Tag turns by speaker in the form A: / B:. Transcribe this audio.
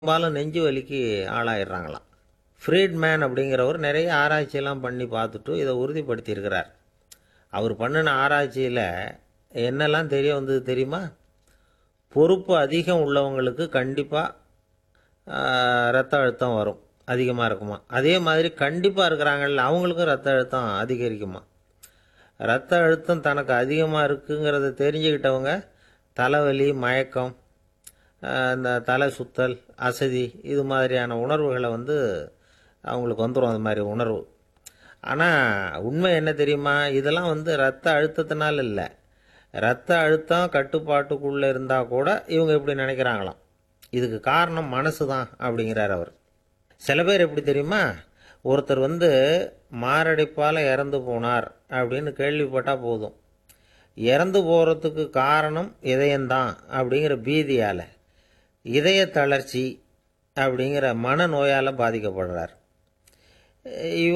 A: பெரும்பாலும் நெஞ்சு வலிக்கு ஆளாயிடுறாங்களாம் ஃப்ரீட்மேன் அப்படிங்கிறவர் நிறைய ஆராய்ச்சியெல்லாம் பண்ணி பார்த்துட்டு இதை உறுதிப்படுத்தியிருக்கிறார் அவர் பண்ணின ஆராய்ச்சியில் என்னெல்லாம் தெரிய வந்தது தெரியுமா பொறுப்பு அதிகம் உள்ளவங்களுக்கு கண்டிப்பாக ரத்த அழுத்தம் வரும் அதிகமாக இருக்குமா அதே மாதிரி கண்டிப்பாக இருக்கிறாங்கல்ல அவங்களுக்கும் ரத்த அழுத்தம் அதிகரிக்குமா ரத்த அழுத்தம் தனக்கு அதிகமாக இருக்குங்கிறத தெரிஞ்சுக்கிட்டவங்க தலைவலி மயக்கம் ஆஹ் இந்த தலை சுத்தல் அசதி இது மாதிரியான உணர்வுகளை வந்து அவங்களுக்கு வந்துடும் அது மாதிரி உணர்வு ஆனால் உண்மை என்ன தெரியுமா இதெல்லாம் வந்து ரத்த அழுத்தத்தினால இல்லை ரத்த அழுத்தம் கட்டுப்பாட்டுக்குள்ளே இருந்தால் கூட இவங்க இப்படி நினைக்கிறாங்களாம் இதுக்கு காரணம் மனசு தான் அப்படிங்கிறார் அவர் சில பேர் எப்படி தெரியுமா ஒருத்தர் வந்து மாரடைப்பால் இறந்து போனார் அப்படின்னு கேள்விப்பட்டால் போதும் இறந்து போகிறதுக்கு காரணம் இதயம்தான் அப்படிங்கிற பீதியால் இதய தளர்ச்சி அப்படிங்கிற மனநோயால் பாதிக்கப்படுறார் இவங்க